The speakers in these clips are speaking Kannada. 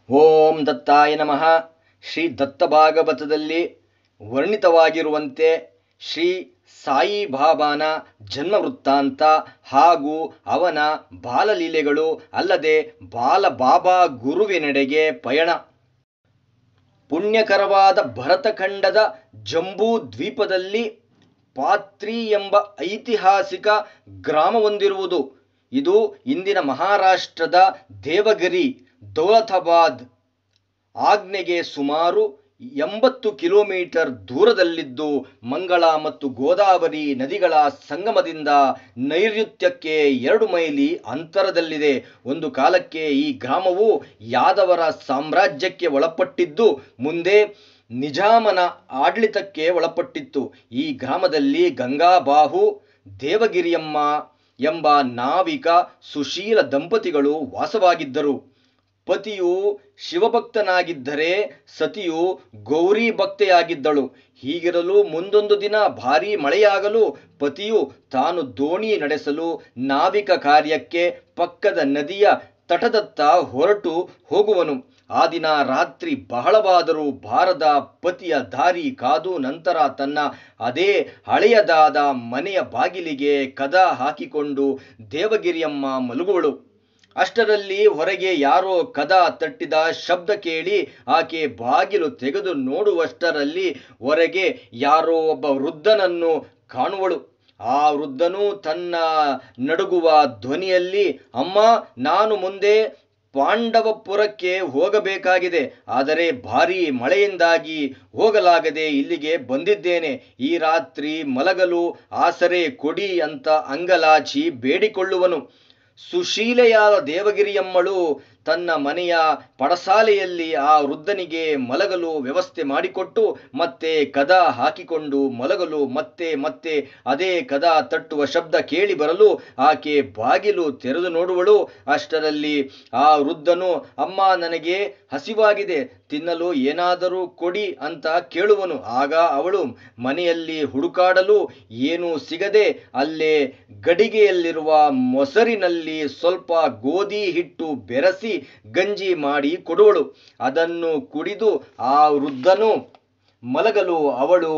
ಓಂ ದತ್ತಾಯ ನಮಃ ಶ್ರೀ ದತ್ತಭಾಗವತದಲ್ಲಿ ವರ್ಣಿತವಾಗಿರುವಂತೆ ಶ್ರೀ ಸಾಯಿಬಾಬಾನ ಜನ್ಮ ವೃತ್ತಾಂತ ಹಾಗೂ ಅವನ ಬಾಲಲೀಲೆಗಳು ಅಲ್ಲದೆ ಬಾಲಬಾಬಾ ಗುರುವಿನೆಡೆಗೆ ಪಯಣ ಪುಣ್ಯಕರವಾದ ಭರತಖಂಡದ ಜಂಬೂ ದ್ವೀಪದಲ್ಲಿ ಪಾತ್ರಿ ಎಂಬ ಐತಿಹಾಸಿಕ ಗ್ರಾಮವೊಂದಿರುವುದು ಇದು ಇಂದಿನ ಮಹಾರಾಷ್ಟ್ರದ ದೇವಗಿರಿ ದೌಲತಾಬಾದ್ ಆಗ್ನೆಗೆ ಸುಮಾರು ಎಂಬತ್ತು ಕಿಲೋಮೀಟರ್ ದೂರದಲ್ಲಿದ್ದು ಮಂಗಳ ಮತ್ತು ಗೋದಾವರಿ ನದಿಗಳ ಸಂಗಮದಿಂದ ನೈಋತ್ಯಕ್ಕೆ ಎರಡು ಮೈಲಿ ಅಂತರದಲ್ಲಿದೆ ಒಂದು ಕಾಲಕ್ಕೆ ಈ ಗ್ರಾಮವು ಯಾದವರ ಸಾಮ್ರಾಜ್ಯಕ್ಕೆ ಒಳಪಟ್ಟಿದ್ದು ಮುಂದೆ ನಿಜಾಮನ ಆಡಳಿತಕ್ಕೆ ಒಳಪಟ್ಟಿತ್ತು ಈ ಗ್ರಾಮದಲ್ಲಿ ಗಂಗಾಬಾಹು ದೇವಗಿರಿಯಮ್ಮ ಎಂಬ ನಾವಿಕ ಸುಶೀಲ ದಂಪತಿಗಳು ವಾಸವಾಗಿದ್ದರು ಪತಿಯು ಶಿವಭಕ್ತನಾಗಿದ್ದರೆ ಸತಿಯು ಗೌರಿ ಭಕ್ತೆಯಾಗಿದ್ದಳು ಹೀಗಿರಲು ಮುಂದೊಂದು ದಿನ ಭಾರೀ ಮಳೆಯಾಗಲು ಪತಿಯು ತಾನು ದೋಣಿ ನಡೆಸಲು ನಾವಿಕ ಕಾರ್ಯಕ್ಕೆ ಪಕ್ಕದ ನದಿಯ ತಟದತ್ತ ಹೊರಟು ಹೋಗುವನು ಆ ದಿನ ರಾತ್ರಿ ಬಹಳವಾದರೂ ಬಾರದ ಪತಿಯ ದಾರಿ ಕಾದು ನಂತರ ತನ್ನ ಅದೇ ಹಳೆಯದಾದ ಮನೆಯ ಬಾಗಿಲಿಗೆ ಕದ ಹಾಕಿಕೊಂಡು ದೇವಗಿರಿಯಮ್ಮ ಮಲಗುವಳು ಅಷ್ಟರಲ್ಲಿ ಹೊರಗೆ ಯಾರೋ ಕದ ತಟ್ಟಿದ ಶಬ್ದ ಕೇಳಿ ಆಕೆ ಬಾಗಿಲು ತೆಗೆದು ನೋಡುವಷ್ಟರಲ್ಲಿ ಹೊರಗೆ ಯಾರೋ ಒಬ್ಬ ವೃದ್ಧನನ್ನು ಕಾಣುವಳು ಆ ವೃದ್ಧನು ತನ್ನ ನಡುಗುವ ಧ್ವನಿಯಲ್ಲಿ ಅಮ್ಮ ನಾನು ಮುಂದೆ ಪಾಂಡವಪುರಕ್ಕೆ ಹೋಗಬೇಕಾಗಿದೆ ಆದರೆ ಭಾರೀ ಮಳೆಯಿಂದಾಗಿ ಹೋಗಲಾಗದೆ ಇಲ್ಲಿಗೆ ಬಂದಿದ್ದೇನೆ ಈ ರಾತ್ರಿ ಮಲಗಲು ಆಸರೆ ಕೊಡಿ ಅಂತ ಅಂಗಲಾಚಿ ಬೇಡಿಕೊಳ್ಳುವನು ಸುಶೀಲೆಯಾದ ದೇವಗಿರಿಯಮ್ಮಳು ತನ್ನ ಮನೆಯ ಪಡಸಾಲೆಯಲ್ಲಿ ಆ ವೃದ್ಧನಿಗೆ ಮಲಗಲು ವ್ಯವಸ್ಥೆ ಮಾಡಿಕೊಟ್ಟು ಮತ್ತೆ ಕದ ಹಾಕಿಕೊಂಡು ಮಲಗಲು ಮತ್ತೆ ಮತ್ತೆ ಅದೇ ಕದ ತಟ್ಟುವ ಶಬ್ದ ಕೇಳಿ ಬರಲು ಆಕೆ ಬಾಗಿಲು ತೆರೆದು ನೋಡುವಳು ಅಷ್ಟರಲ್ಲಿ ಆ ವೃದ್ಧನು ಅಮ್ಮ ನನಗೆ ಹಸಿವಾಗಿದೆ ತಿನ್ನಲು ಏನಾದರೂ ಕೊಡಿ ಅಂತ ಕೇಳುವನು ಆಗ ಅವಳು ಮನೆಯಲ್ಲಿ ಹುಡುಕಾಡಲು ಏನೂ ಸಿಗದೆ ಅಲ್ಲೇ ಗಡಿಗೆಯಲ್ಲಿರುವ ಮೊಸರಿನಲ್ಲಿ ಸ್ವಲ್ಪ ಗೋಧಿ ಹಿಟ್ಟು ಬೆರೆಸಿ ಗಂಜಿ ಮಾಡಿ ಕೊಡುವಳು ಅದನ್ನು ಕುಡಿದು ಆ ವೃದ್ಧನು ಮಲಗಲು ಅವಳು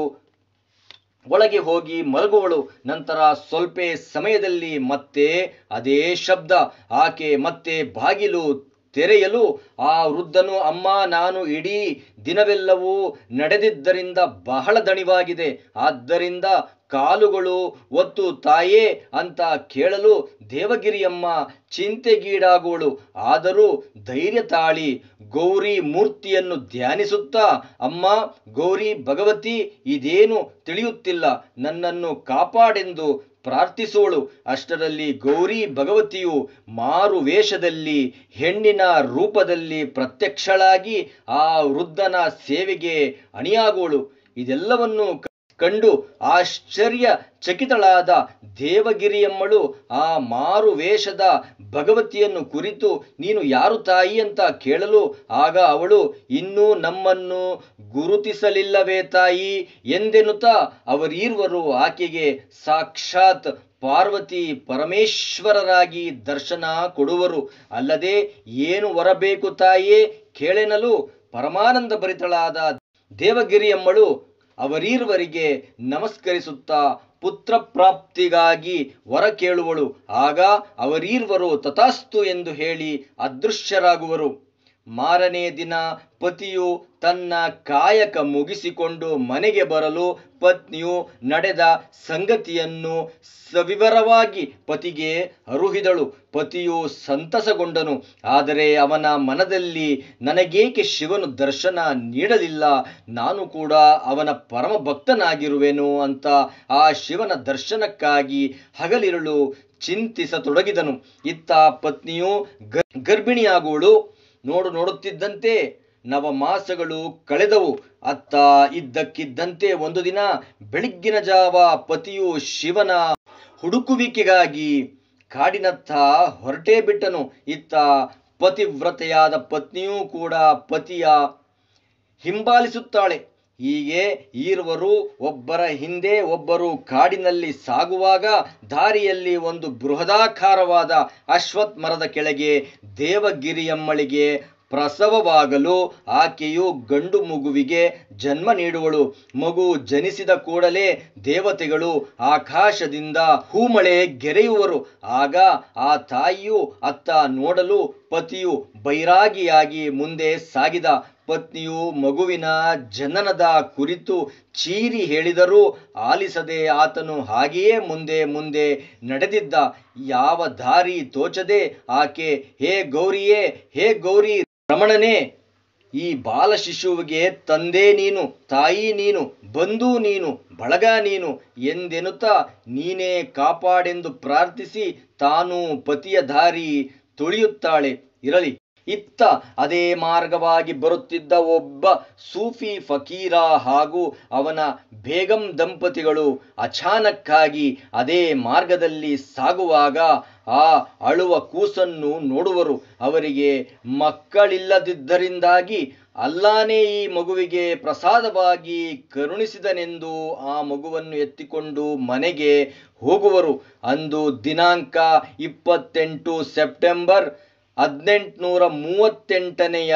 ಒಳಗೆ ಹೋಗಿ ಮಲಗುವಳು ನಂತರ ಸ್ವಲ್ಪ ಸಮಯದಲ್ಲಿ ಮತ್ತೆ ಅದೇ ಶಬ್ದ ಆಕೆ ಮತ್ತೆ ಬಾಗಿಲು ತೆರೆಯಲು ಆ ವೃದ್ಧನು ಅಮ್ಮ ನಾನು ಇಡೀ ದಿನವೆಲ್ಲವೂ ನಡೆದಿದ್ದರಿಂದ ಬಹಳ ದಣಿವಾಗಿದೆ ಆದ್ದರಿಂದ ಕಾಲುಗಳು ಒತ್ತು ತಾಯೇ ಅಂತ ಕೇಳಲು ದೇವಗಿರಿಯಮ್ಮ ಚಿಂತೆಗೀಡಾಗುವಳು ಆದರೂ ಧೈರ್ಯ ತಾಳಿ ಗೌರಿ ಮೂರ್ತಿಯನ್ನು ಧ್ಯಾನಿಸುತ್ತಾ ಅಮ್ಮ ಗೌರಿ ಭಗವತಿ ಇದೇನು ತಿಳಿಯುತ್ತಿಲ್ಲ ನನ್ನನ್ನು ಕಾಪಾಡೆಂದು ಪ್ರಾರ್ಥಿಸುವಳು ಅಷ್ಟರಲ್ಲಿ ಗೌರಿ ಭಗವತಿಯು ಮಾರು ವೇಷದಲ್ಲಿ ಹೆಣ್ಣಿನ ರೂಪದಲ್ಲಿ ಪ್ರತ್ಯಕ್ಷಳಾಗಿ ಆ ವೃದ್ಧನ ಸೇವೆಗೆ ಅಣಿಯಾಗುವಳು ಇದೆಲ್ಲವನ್ನು ಕಂಡು ಆಶ್ಚರ್ಯ ಚಕಿತಳಾದ ದೇವಗಿರಿಯಮ್ಮಳು ಆ ಮಾರು ವೇಷದ ಭಗವತಿಯನ್ನು ಕುರಿತು ನೀನು ಯಾರು ತಾಯಿ ಅಂತ ಕೇಳಲು ಆಗ ಅವಳು ಇನ್ನೂ ನಮ್ಮನ್ನು ಗುರುತಿಸಲಿಲ್ಲವೇ ತಾಯಿ ಎಂದೆನ್ನುತ್ತಾ ಅವರೀರ್ವರು ಆಕೆಗೆ ಸಾಕ್ಷಾತ್ ಪಾರ್ವತಿ ಪರಮೇಶ್ವರರಾಗಿ ದರ್ಶನ ಕೊಡುವರು ಅಲ್ಲದೆ ಏನು ಹೊರಬೇಕು ತಾಯೇ ಕೇಳೆನಲು ಪರಮಾನಂದ ಭರಿತಳಾದ ದೇವಗಿರಿಯಮ್ಮಳು ಅವರೀರ್ವರಿಗೆ ನಮಸ್ಕರಿಸುತ್ತಾ ಪುತ್ರ ಪ್ರಾಪ್ತಿಗಾಗಿ ವರ ಕೇಳುವಳು ಆಗ ಅವರೀರ್ವರು ತಥಾಸ್ತು ಎಂದು ಹೇಳಿ ಅದೃಶ್ಯರಾಗುವರು ಮಾರನೇ ದಿನ ಪತಿಯು ತನ್ನ ಕಾಯಕ ಮುಗಿಸಿಕೊಂಡು ಮನೆಗೆ ಬರಲು ಪತ್ನಿಯು ನಡೆದ ಸಂಗತಿಯನ್ನು ಸವಿವರವಾಗಿ ಪತಿಗೆ ಅರುಹಿದಳು ಪತಿಯು ಸಂತಸಗೊಂಡನು ಆದರೆ ಅವನ ಮನದಲ್ಲಿ ನನಗೇಕೆ ಶಿವನು ದರ್ಶನ ನೀಡಲಿಲ್ಲ ನಾನು ಕೂಡ ಅವನ ಪರಮ ಭಕ್ತನಾಗಿರುವೆನು ಅಂತ ಆ ಶಿವನ ದರ್ಶನಕ್ಕಾಗಿ ಹಗಲಿರುಳು ಚಿಂತಿಸತೊಡಗಿದನು ಇತ್ತ ಪತ್ನಿಯು ಗರ್ಭಿಣಿಯಾಗುವಳು ನೋಡು ನೋಡುತ್ತಿದ್ದಂತೆ ನವಮಾಸಗಳು ಕಳೆದವು ಅತ್ತ ಇದ್ದಕ್ಕಿದ್ದಂತೆ ಒಂದು ದಿನ ಬೆಳಗ್ಗಿನ ಜಾವ ಪತಿಯು ಶಿವನ ಹುಡುಕುವಿಕೆಗಾಗಿ ಕಾಡಿನತ್ತ ಹೊರಟೇ ಬಿಟ್ಟನು ಇತ್ತ ಪತಿವ್ರತೆಯಾದ ಪತ್ನಿಯೂ ಕೂಡ ಪತಿಯ ಹಿಂಬಾಲಿಸುತ್ತಾಳೆ ಹೀಗೆ ಈರ್ವರು ಒಬ್ಬರ ಹಿಂದೆ ಒಬ್ಬರು ಕಾಡಿನಲ್ಲಿ ಸಾಗುವಾಗ ದಾರಿಯಲ್ಲಿ ಒಂದು ಬೃಹದಾಕಾರವಾದ ಅಶ್ವತ್ ಮರದ ಕೆಳಗೆ ದೇವಗಿರಿಯಮ್ಮಳಿಗೆ ಪ್ರಸವವಾಗಲು ಆಕೆಯು ಗಂಡು ಮಗುವಿಗೆ ಜನ್ಮ ನೀಡುವಳು ಮಗು ಜನಿಸಿದ ಕೂಡಲೇ ದೇವತೆಗಳು ಆಕಾಶದಿಂದ ಹೂಮಳೆ ಗೆರೆಯುವರು ಆಗ ಆ ತಾಯಿಯು ಅತ್ತ ನೋಡಲು ಪತಿಯು ಬೈರಾಗಿಯಾಗಿ ಮುಂದೆ ಸಾಗಿದ ಪತ್ನಿಯು ಮಗುವಿನ ಜನನದ ಕುರಿತು ಚೀರಿ ಹೇಳಿದರೂ ಆಲಿಸದೆ ಆತನು ಹಾಗೆಯೇ ಮುಂದೆ ಮುಂದೆ ನಡೆದಿದ್ದ ಯಾವ ದಾರಿ ತೋಚದೆ ಆಕೆ ಹೇ ಗೌರಿಯೇ ಹೇ ಗೌರಿ ರಮಣನೇ ಈ ಬಾಲ ಶಿಶುವಿಗೆ ತಂದೆ ನೀನು ತಾಯಿ ನೀನು ಬಂಧು ನೀನು ಬಳಗ ನೀನು ಎಂದೆನ್ನುತ್ತಾ ನೀನೇ ಕಾಪಾಡೆಂದು ಪ್ರಾರ್ಥಿಸಿ ತಾನು ಪತಿಯ ದಾರಿ ತುಳಿಯುತ್ತಾಳೆ ಇರಲಿ ಇತ್ತ ಅದೇ ಮಾರ್ಗವಾಗಿ ಬರುತ್ತಿದ್ದ ಒಬ್ಬ ಸೂಫಿ ಫಕೀರ ಹಾಗೂ ಅವನ ಬೇಗಂ ದಂಪತಿಗಳು ಅಚಾನಕ್ಕಾಗಿ ಅದೇ ಮಾರ್ಗದಲ್ಲಿ ಸಾಗುವಾಗ ಆ ಅಳುವ ಕೂಸನ್ನು ನೋಡುವರು ಅವರಿಗೆ ಮಕ್ಕಳಿಲ್ಲದಿದ್ದರಿಂದಾಗಿ ಅಲ್ಲಾನೇ ಈ ಮಗುವಿಗೆ ಪ್ರಸಾದವಾಗಿ ಕರುಣಿಸಿದನೆಂದು ಆ ಮಗುವನ್ನು ಎತ್ತಿಕೊಂಡು ಮನೆಗೆ ಹೋಗುವರು ಅಂದು ದಿನಾಂಕ ಇಪ್ಪತ್ತೆಂಟು ಸೆಪ್ಟೆಂಬರ್ ಹದಿನೆಂಟುನೂರ ಮೂವತ್ತೆಂಟನೆಯ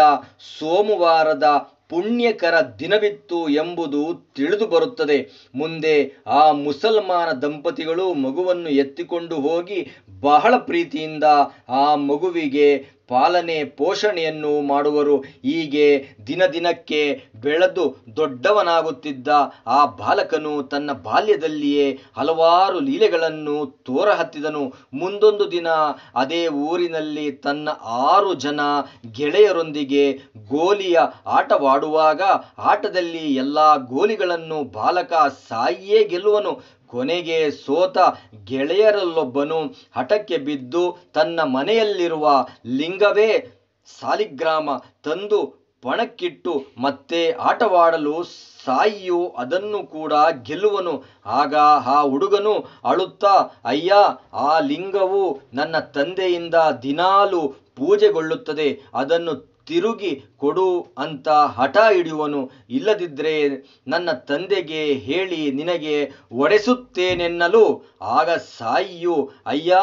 ಸೋಮವಾರದ ಪುಣ್ಯಕರ ದಿನವಿತ್ತು ಎಂಬುದು ತಿಳಿದು ಬರುತ್ತದೆ ಮುಂದೆ ಆ ಮುಸಲ್ಮಾನ ದಂಪತಿಗಳು ಮಗುವನ್ನು ಎತ್ತಿಕೊಂಡು ಹೋಗಿ ಬಹಳ ಪ್ರೀತಿಯಿಂದ ಆ ಮಗುವಿಗೆ ಪಾಲನೆ ಪೋಷಣೆಯನ್ನು ಮಾಡುವರು ಹೀಗೆ ದಿನ ದಿನಕ್ಕೆ ಬೆಳೆದು ದೊಡ್ಡವನಾಗುತ್ತಿದ್ದ ಆ ಬಾಲಕನು ತನ್ನ ಬಾಲ್ಯದಲ್ಲಿಯೇ ಹಲವಾರು ಲೀಲೆಗಳನ್ನು ತೋರಹತ್ತಿದನು ಮುಂದೊಂದು ದಿನ ಅದೇ ಊರಿನಲ್ಲಿ ತನ್ನ ಆರು ಜನ ಗೆಳೆಯರೊಂದಿಗೆ ಗೋಲಿಯ ಆಟವಾಡುವಾಗ ಆಟದಲ್ಲಿ ಎಲ್ಲ ಗೋಲಿಗಳನ್ನು ಬಾಲಕ ಸಾಯಿಯೇ ಗೆಲ್ಲುವನು ಕೊನೆಗೆ ಸೋತ ಗೆಳೆಯರಲ್ಲೊಬ್ಬನು ಹಠಕ್ಕೆ ಬಿದ್ದು ತನ್ನ ಮನೆಯಲ್ಲಿರುವ ಲಿಂಗವೇ ಸಾಲಿಗ್ರಾಮ ತಂದು ಪಣಕ್ಕಿಟ್ಟು ಮತ್ತೆ ಆಟವಾಡಲು ಸಾಯಿಯು ಅದನ್ನು ಕೂಡ ಗೆಲ್ಲುವನು ಆಗ ಆ ಹುಡುಗನು ಅಳುತ್ತಾ ಅಯ್ಯ ಆ ಲಿಂಗವು ನನ್ನ ತಂದೆಯಿಂದ ದಿನಾಲು ಪೂಜೆಗೊಳ್ಳುತ್ತದೆ ಅದನ್ನು ತಿರುಗಿ ಕೊಡು ಅಂತ ಹಠ ಹಿಡಿಯುವನು ಇಲ್ಲದಿದ್ದರೆ ನನ್ನ ತಂದೆಗೆ ಹೇಳಿ ನಿನಗೆ ಒಡೆಸುತ್ತೇನೆನ್ನಲು ಆಗ ಸಾಯಿಯು ಅಯ್ಯ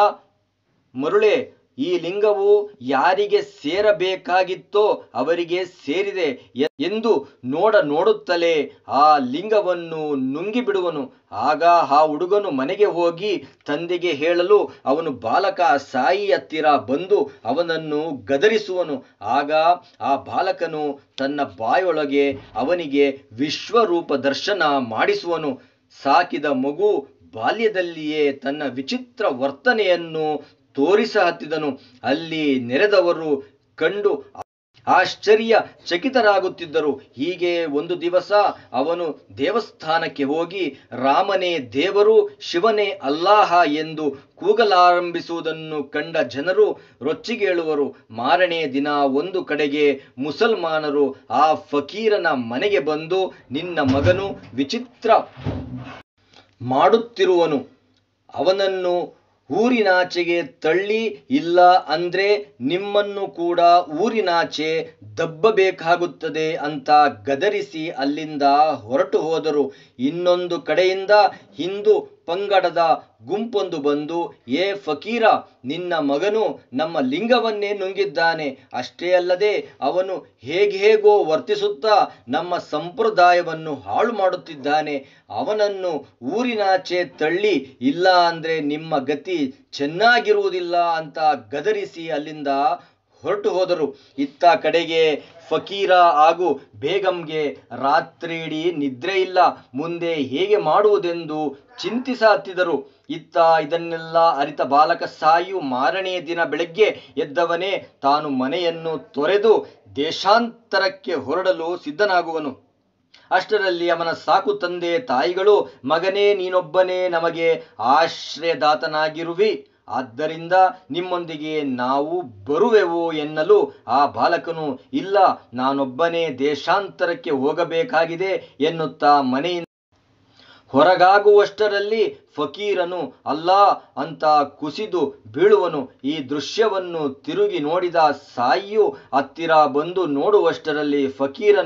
ಮರುಳೆ ಈ ಲಿಂಗವು ಯಾರಿಗೆ ಸೇರಬೇಕಾಗಿತ್ತೋ ಅವರಿಗೆ ಸೇರಿದೆ ಎ- ಎಂದು ನೋಡ ನೋಡುತ್ತಲೇ ಆ ಲಿಂಗವನ್ನು ನುಂಗಿಬಿಡುವನು ಆಗ ಆ ಹುಡುಗನು ಮನೆಗೆ ಹೋಗಿ ತಂದೆಗೆ ಹೇಳಲು ಅವನು ಬಾಲಕ ಸಾಯಿ ಹತ್ತಿರ ಬಂದು ಅವನನ್ನು ಗದರಿಸುವನು ಆಗ ಆ ಬಾಲಕನು ತನ್ನ ಬಾಯೊಳಗೆ ಅವನಿಗೆ ವಿಶ್ವರೂಪ ದರ್ಶನ ಮಾಡಿಸುವನು ಸಾಕಿದ ಮಗು ಬಾಲ್ಯದಲ್ಲಿಯೇ ತನ್ನ ವಿಚಿತ್ರ ವರ್ತನೆಯನ್ನು ತೋರಿಸಹತ್ತಿದನು ಅಲ್ಲಿ ನೆರೆದವರು ಕಂಡು ಆಶ್ಚರ್ಯ ಚಕಿತರಾಗುತ್ತಿದ್ದರು ಹೀಗೆ ಒಂದು ದಿವಸ ಅವನು ದೇವಸ್ಥಾನಕ್ಕೆ ಹೋಗಿ ರಾಮನೇ ದೇವರು ಶಿವನೇ ಅಲ್ಲಾಹ ಎಂದು ಕೂಗಲಾರಂಭಿಸುವುದನ್ನು ಕಂಡ ಜನರು ರೊಚ್ಚಿಗೇಳುವರು ಮಾರನೇ ದಿನ ಒಂದು ಕಡೆಗೆ ಮುಸಲ್ಮಾನರು ಆ ಫಕೀರನ ಮನೆಗೆ ಬಂದು ನಿನ್ನ ಮಗನು ವಿಚಿತ್ರ ಮಾಡುತ್ತಿರುವನು ಅವನನ್ನು ಊರಿನಾಚೆಗೆ ತಳ್ಳಿ ಇಲ್ಲ ಅಂದ್ರೆ ನಿಮ್ಮನ್ನು ಕೂಡ ಊರಿನಾಚೆ ದಬ್ಬಬೇಕಾಗುತ್ತದೆ ಅಂತ ಗದರಿಸಿ ಅಲ್ಲಿಂದ ಹೊರಟು ಹೋದರು ಇನ್ನೊಂದು ಕಡೆಯಿಂದ ಹಿಂದೂ ಪಂಗಡದ ಗುಂಪೊಂದು ಬಂದು ಏ ಫಕೀರ ನಿನ್ನ ಮಗನು ನಮ್ಮ ಲಿಂಗವನ್ನೇ ನುಂಗಿದ್ದಾನೆ ಅಷ್ಟೇ ಅಲ್ಲದೆ ಅವನು ಹೇಗೆ ಹೇಗೋ ವರ್ತಿಸುತ್ತಾ ನಮ್ಮ ಸಂಪ್ರದಾಯವನ್ನು ಹಾಳು ಮಾಡುತ್ತಿದ್ದಾನೆ ಅವನನ್ನು ಊರಿನಾಚೆ ತಳ್ಳಿ ಇಲ್ಲ ಅಂದ್ರೆ ನಿಮ್ಮ ಗತಿ ಚೆನ್ನಾಗಿರುವುದಿಲ್ಲ ಅಂತ ಗದರಿಸಿ ಅಲ್ಲಿಂದ ಹೊರಟು ಹೋದರು ಇತ್ತ ಕಡೆಗೆ ಫಕೀರ ಹಾಗೂ ಬೇಗಂಗೆ ರಾತ್ರಿಯಿಡೀ ನಿದ್ರೆ ಇಲ್ಲ ಮುಂದೆ ಹೇಗೆ ಮಾಡುವುದೆಂದು ಚಿಂತಿಸ ಹತ್ತಿದರು ಇತ್ತ ಇದನ್ನೆಲ್ಲ ಅರಿತ ಬಾಲಕ ಸಾಯು ಮಾರನೆಯ ದಿನ ಬೆಳಗ್ಗೆ ಎದ್ದವನೇ ತಾನು ಮನೆಯನ್ನು ತೊರೆದು ದೇಶಾಂತರಕ್ಕೆ ಹೊರಡಲು ಸಿದ್ಧನಾಗುವನು ಅಷ್ಟರಲ್ಲಿ ಅವನ ಸಾಕು ತಂದೆ ತಾಯಿಗಳು ಮಗನೇ ನೀನೊಬ್ಬನೇ ನಮಗೆ ಆಶ್ರಯದಾತನಾಗಿರುವಿ ಆದ್ದರಿಂದ ನಿಮ್ಮೊಂದಿಗೆ ನಾವು ಬರುವೆವು ಎನ್ನಲು ಆ ಬಾಲಕನು ಇಲ್ಲ ನಾನೊಬ್ಬನೇ ದೇಶಾಂತರಕ್ಕೆ ಹೋಗಬೇಕಾಗಿದೆ ಎನ್ನುತ್ತಾ ಮನೆಯಿಂದ ಹೊರಗಾಗುವಷ್ಟರಲ್ಲಿ ಫಕೀರನು ಅಲ್ಲಾ ಅಂತ ಕುಸಿದು ಬೀಳುವನು ಈ ದೃಶ್ಯವನ್ನು ತಿರುಗಿ ನೋಡಿದ ಸಾಯಿಯು ಹತ್ತಿರ ಬಂದು ನೋಡುವಷ್ಟರಲ್ಲಿ ಫಕೀರನು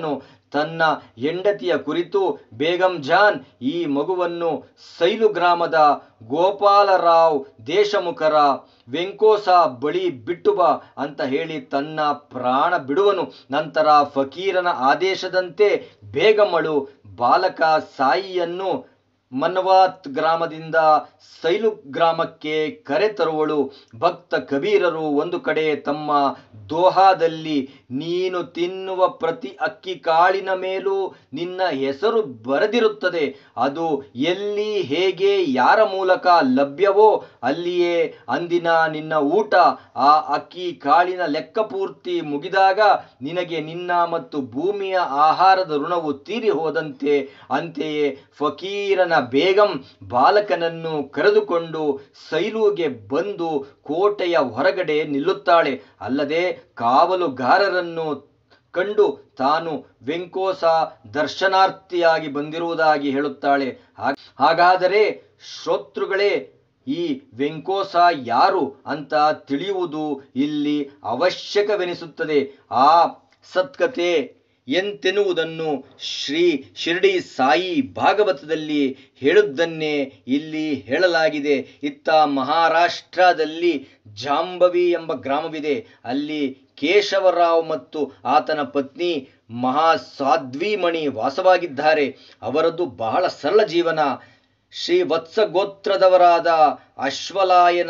ತನ್ನ ಹೆಂಡತಿಯ ಕುರಿತು ಬೇಗಂ ಜಾನ್ ಈ ಮಗುವನ್ನು ಸೈಲು ಗ್ರಾಮದ ಗೋಪಾಲರಾವ್ ದೇಶಮುಖರ ವೆಂಕೋಸ ಬಳಿ ಬಿಟ್ಟು ಬಾ ಅಂತ ಹೇಳಿ ತನ್ನ ಪ್ರಾಣ ಬಿಡುವನು ನಂತರ ಫಕೀರನ ಆದೇಶದಂತೆ ಬೇಗಮ್ಮಳು ಬಾಲಕ ಸಾಯಿಯನ್ನು ಮನ್ವಾತ್ ಗ್ರಾಮದಿಂದ ಸೈಲು ಗ್ರಾಮಕ್ಕೆ ಕರೆತರುವಳು ಭಕ್ತ ಕಬೀರರು ಒಂದು ಕಡೆ ತಮ್ಮ ದೋಹಾದಲ್ಲಿ ನೀನು ತಿನ್ನುವ ಪ್ರತಿ ಅಕ್ಕಿ ಕಾಳಿನ ಮೇಲೂ ನಿನ್ನ ಹೆಸರು ಬರೆದಿರುತ್ತದೆ ಅದು ಎಲ್ಲಿ ಹೇಗೆ ಯಾರ ಮೂಲಕ ಲಭ್ಯವೋ ಅಲ್ಲಿಯೇ ಅಂದಿನ ನಿನ್ನ ಊಟ ಆ ಅಕ್ಕಿ ಕಾಳಿನ ಲೆಕ್ಕ ಪೂರ್ತಿ ಮುಗಿದಾಗ ನಿನಗೆ ನಿನ್ನ ಮತ್ತು ಭೂಮಿಯ ಆಹಾರದ ಋಣವು ತೀರಿ ಹೋದಂತೆ ಅಂತೆಯೇ ಫಕೀರನ ಬೇಗಂ ಬಾಲಕನನ್ನು ಕರೆದುಕೊಂಡು ಸೈಲುಗೆ ಬಂದು ಕೋಟೆಯ ಹೊರಗಡೆ ನಿಲ್ಲುತ್ತಾಳೆ ಅಲ್ಲದೆ ಕಾವಲುಗಾರರನ್ನು ಕಂಡು ತಾನು ವೆಂಕೋಸ ದರ್ಶನಾರ್ಥಿಯಾಗಿ ಬಂದಿರುವುದಾಗಿ ಹೇಳುತ್ತಾಳೆ ಹಾಗ್- ಹಾಗಾದರೆ ಶ್ರೋತೃಗಳೇ ಈ ವೆಂಕೋಸ ಯಾರು ಅಂತ ತಿಳಿಯುವುದು ಇಲ್ಲಿ ಅವಶ್ಯಕವೆನಿಸುತ್ತದೆ ಆ ಸತ್ಕತೆ ಎಂತೆನ್ನುವುದನ್ನು ಶ್ರೀ ಶಿರ್ಡಿ ಸಾಯಿ ಭಾಗವತದಲ್ಲಿ ಹೇಳುವುದನ್ನೇ ಇಲ್ಲಿ ಹೇಳಲಾಗಿದೆ ಇತ್ತ ಮಹಾರಾಷ್ಟ್ರದಲ್ಲಿ ಜಾಂಬವಿ ಎಂಬ ಗ್ರಾಮವಿದೆ ಅಲ್ಲಿ ಕೇಶವರಾವ್ ಮತ್ತು ಆತನ ಪತ್ನಿ ಮಹಾಸಾಧ್ವಿಮಣಿ ವಾಸವಾಗಿದ್ದಾರೆ ಅವರದ್ದು ಬಹಳ ಸರಳ ಜೀವನ ಶ್ರೀ ವತ್ಸ ಗೋತ್ರದವರಾದ ಅಶ್ವಲಾಯನ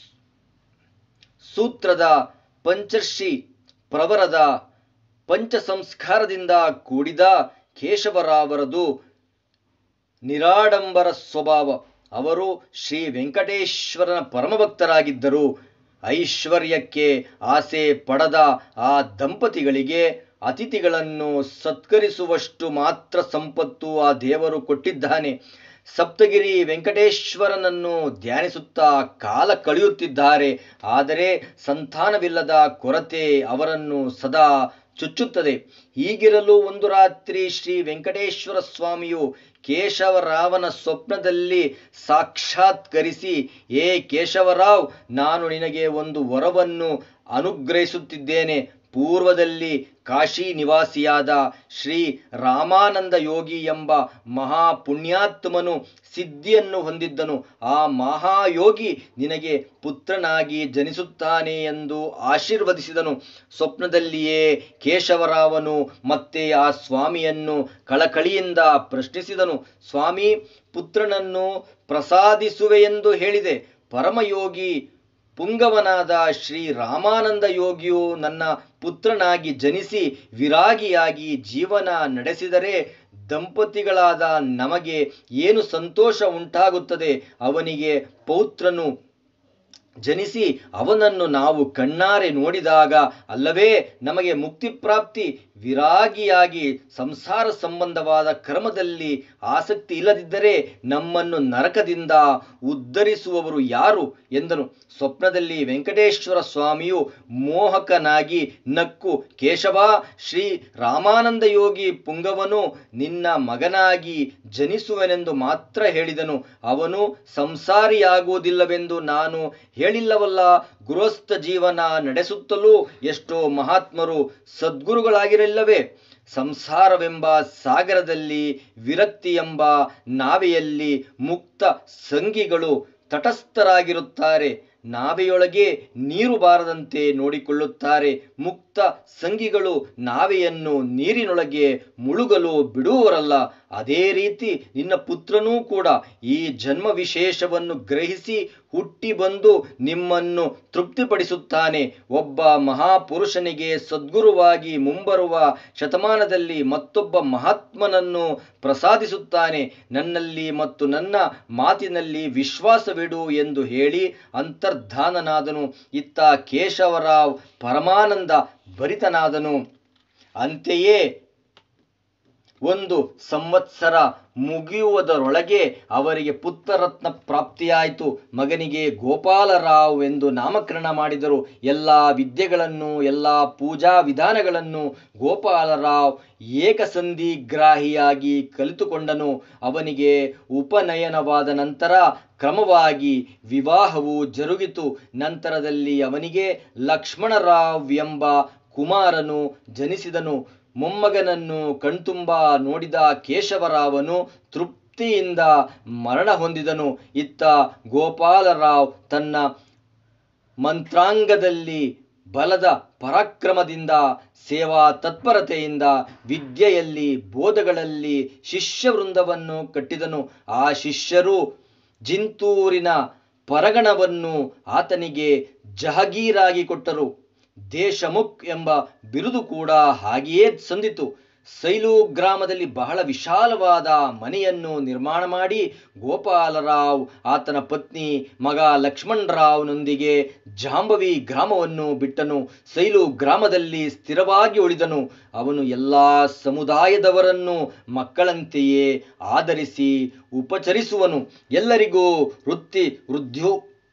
ಸೂತ್ರದ ಪಂಚರ್ಷಿ ಪ್ರವರದ ಪಂಚ ಸಂಸ್ಕಾರದಿಂದ ಕೂಡಿದ ಕೇಶವರಾವರದು ನಿರಾಡಂಬರ ಸ್ವಭಾವ ಅವರು ಶ್ರೀ ವೆಂಕಟೇಶ್ವರನ ಪರಮಭಕ್ತರಾಗಿದ್ದರು ಐಶ್ವರ್ಯಕ್ಕೆ ಆಸೆ ಪಡದ ಆ ದಂಪತಿಗಳಿಗೆ ಅತಿಥಿಗಳನ್ನು ಸತ್ಕರಿಸುವಷ್ಟು ಮಾತ್ರ ಸಂಪತ್ತು ಆ ದೇವರು ಕೊಟ್ಟಿದ್ದಾನೆ ಸಪ್ತಗಿರಿ ವೆಂಕಟೇಶ್ವರನನ್ನು ಧ್ಯಾನಿಸುತ್ತಾ ಕಾಲ ಕಳೆಯುತ್ತಿದ್ದಾರೆ ಆದರೆ ಸಂತಾನವಿಲ್ಲದ ಕೊರತೆ ಅವರನ್ನು ಸದಾ ಚುಚ್ಚುತ್ತದೆ ಹೀಗಿರಲು ಒಂದು ರಾತ್ರಿ ಶ್ರೀ ವೆಂಕಟೇಶ್ವರ ಸ್ವಾಮಿಯು ಕೇಶವರಾವನ ಸ್ವಪ್ನದಲ್ಲಿ ಸಾಕ್ಷಾತ್ಕರಿಸಿ ಏ ಕೇಶವರಾವ್ ನಾನು ನಿನಗೆ ಒಂದು ವರವನ್ನು ಅನುಗ್ರಹಿಸುತ್ತಿದ್ದೇನೆ ಪೂರ್ವದಲ್ಲಿ ಕಾಶಿ ನಿವಾಸಿಯಾದ ಶ್ರೀ ರಾಮಾನಂದ ಯೋಗಿ ಎಂಬ ಮಹಾಪುಣ್ಯಾತ್ಮನು ಸಿದ್ಧಿಯನ್ನು ಹೊಂದಿದ್ದನು ಆ ಮಹಾಯೋಗಿ ನಿನಗೆ ಪುತ್ರನಾಗಿ ಜನಿಸುತ್ತಾನೆ ಎಂದು ಆಶೀರ್ವದಿಸಿದನು ಸ್ವಪ್ನದಲ್ಲಿಯೇ ಕೇಶವರಾವನು ಮತ್ತೆ ಆ ಸ್ವಾಮಿಯನ್ನು ಕಳಕಳಿಯಿಂದ ಪ್ರಶ್ನಿಸಿದನು ಸ್ವಾಮಿ ಪುತ್ರನನ್ನು ಪ್ರಸಾದಿಸುವೆ ಎಂದು ಹೇಳಿದೆ ಪರಮಯೋಗಿ ಪುಂಗವನಾದ ಶ್ರೀ ರಾಮಾನಂದ ಯೋಗಿಯು ನನ್ನ ಪುತ್ರನಾಗಿ ಜನಿಸಿ ವಿರಾಗಿಯಾಗಿ ಜೀವನ ನಡೆಸಿದರೆ ದಂಪತಿಗಳಾದ ನಮಗೆ ಏನು ಸಂತೋಷ ಉಂಟಾಗುತ್ತದೆ ಅವನಿಗೆ ಪೌತ್ರನು ಜನಿಸಿ ಅವನನ್ನು ನಾವು ಕಣ್ಣಾರೆ ನೋಡಿದಾಗ ಅಲ್ಲವೇ ನಮಗೆ ಮುಕ್ತಿ ಪ್ರಾಪ್ತಿ ವಿರಾಗಿಯಾಗಿ ಸಂಸಾರ ಸಂಬಂಧವಾದ ಕರ್ಮದಲ್ಲಿ ಆಸಕ್ತಿ ಇಲ್ಲದಿದ್ದರೆ ನಮ್ಮನ್ನು ನರಕದಿಂದ ಉದ್ಧರಿಸುವವರು ಯಾರು ಎಂದನು ಸ್ವಪ್ನದಲ್ಲಿ ವೆಂಕಟೇಶ್ವರ ಸ್ವಾಮಿಯು ಮೋಹಕನಾಗಿ ನಕ್ಕು ಕೇಶವ ಶ್ರೀ ರಾಮಾನಂದ ಯೋಗಿ ಪುಂಗವನು ನಿನ್ನ ಮಗನಾಗಿ ಜನಿಸುವೆನೆಂದು ಮಾತ್ರ ಹೇಳಿದನು ಅವನು ಸಂಸಾರಿಯಾಗುವುದಿಲ್ಲವೆಂದು ನಾನು ಹೇಳಿಲ್ಲವಲ್ಲ ಗೃಹಸ್ಥ ಜೀವನ ನಡೆಸುತ್ತಲೂ ಎಷ್ಟೋ ಮಹಾತ್ಮರು ಸದ್ಗುರುಗಳಾಗಿರಲಿಲ್ಲವೇ ಸಂಸಾರವೆಂಬ ಸಾಗರದಲ್ಲಿ ವಿರಕ್ತಿ ಎಂಬ ನಾವೆಯಲ್ಲಿ ಮುಕ್ತ ಸಂಗಿಗಳು ತಟಸ್ಥರಾಗಿರುತ್ತಾರೆ ನಾವೆಯೊಳಗೆ ನೀರು ಬಾರದಂತೆ ನೋಡಿಕೊಳ್ಳುತ್ತಾರೆ ಮುಕ್ತ ಸಂಗಿಗಳು ನಾವೆಯನ್ನು ನೀರಿನೊಳಗೆ ಮುಳುಗಲು ಬಿಡುವವರಲ್ಲ ಅದೇ ರೀತಿ ನಿನ್ನ ಪುತ್ರನೂ ಕೂಡ ಈ ಜನ್ಮ ವಿಶೇಷವನ್ನು ಗ್ರಹಿಸಿ ಹುಟ್ಟಿ ಬಂದು ನಿಮ್ಮನ್ನು ತೃಪ್ತಿಪಡಿಸುತ್ತಾನೆ ಒಬ್ಬ ಮಹಾಪುರುಷನಿಗೆ ಸದ್ಗುರುವಾಗಿ ಮುಂಬರುವ ಶತಮಾನದಲ್ಲಿ ಮತ್ತೊಬ್ಬ ಮಹಾತ್ಮನನ್ನು ಪ್ರಸಾದಿಸುತ್ತಾನೆ ನನ್ನಲ್ಲಿ ಮತ್ತು ನನ್ನ ಮಾತಿನಲ್ಲಿ ವಿಶ್ವಾಸವಿಡು ಎಂದು ಹೇಳಿ ಅಂತರ್ಧಾನನಾದನು ಇತ್ತ ಕೇಶವರಾವ್ ಪರಮಾನಂದ ಭರಿತನಾದನು ಅಂತೆಯೇ ಒಂದು ಸಂವತ್ಸರ ಮುಗಿಯುವುದರೊಳಗೆ ಅವರಿಗೆ ಪುತ್ರರತ್ನ ಪ್ರಾಪ್ತಿಯಾಯಿತು ಮಗನಿಗೆ ಗೋಪಾಲರಾವ್ ಎಂದು ನಾಮಕರಣ ಮಾಡಿದರು ಎಲ್ಲ ವಿದ್ಯೆಗಳನ್ನು ಎಲ್ಲ ಪೂಜಾ ವಿಧಾನಗಳನ್ನು ಗೋಪಾಲರಾವ್ ಏಕಸಂಧಿಗ್ರಾಹಿಯಾಗಿ ಕಲಿತುಕೊಂಡನು ಅವನಿಗೆ ಉಪನಯನವಾದ ನಂತರ ಕ್ರಮವಾಗಿ ವಿವಾಹವು ಜರುಗಿತು ನಂತರದಲ್ಲಿ ಅವನಿಗೆ ಲಕ್ಷ್ಮಣರಾವ್ ಎಂಬ ಕುಮಾರನು ಜನಿಸಿದನು ಮೊಮ್ಮಗನನ್ನು ಕಣ್ತುಂಬ ನೋಡಿದ ಕೇಶವರಾವನು ತೃಪ್ತಿಯಿಂದ ಮರಣ ಹೊಂದಿದನು ಇತ್ತ ಗೋಪಾಲರಾವ್ ತನ್ನ ಮಂತ್ರಾಂಗದಲ್ಲಿ ಬಲದ ಪರಾಕ್ರಮದಿಂದ ಸೇವಾ ತತ್ಪರತೆಯಿಂದ ವಿದ್ಯೆಯಲ್ಲಿ ಬೋಧಗಳಲ್ಲಿ ಶಿಷ್ಯ ವೃಂದವನ್ನು ಕಟ್ಟಿದನು ಆ ಶಿಷ್ಯರು ಜಿಂತೂರಿನ ಪರಗಣವನ್ನು ಆತನಿಗೆ ಜಹಗೀರಾಗಿ ಕೊಟ್ಟರು ದೇಶಮುಖ್ ಎಂಬ ಬಿರುದು ಕೂಡ ಹಾಗೆಯೇ ಸಂದಿತು ಸೈಲು ಗ್ರಾಮದಲ್ಲಿ ಬಹಳ ವಿಶಾಲವಾದ ಮನೆಯನ್ನು ನಿರ್ಮಾಣ ಮಾಡಿ ಗೋಪಾಲರಾವ್ ಆತನ ಪತ್ನಿ ಮಗ ಲಕ್ಷ್ಮಣರಾವ್ನೊಂದಿಗೆ ಜಾಂಬವಿ ಗ್ರಾಮವನ್ನು ಬಿಟ್ಟನು ಸೈಲು ಗ್ರಾಮದಲ್ಲಿ ಸ್ಥಿರವಾಗಿ ಉಳಿದನು ಅವನು ಎಲ್ಲ ಸಮುದಾಯದವರನ್ನು ಮಕ್ಕಳಂತೆಯೇ ಆಧರಿಸಿ ಉಪಚರಿಸುವನು ಎಲ್ಲರಿಗೂ ವೃತ್ತಿ ವೃದ್ಧೋ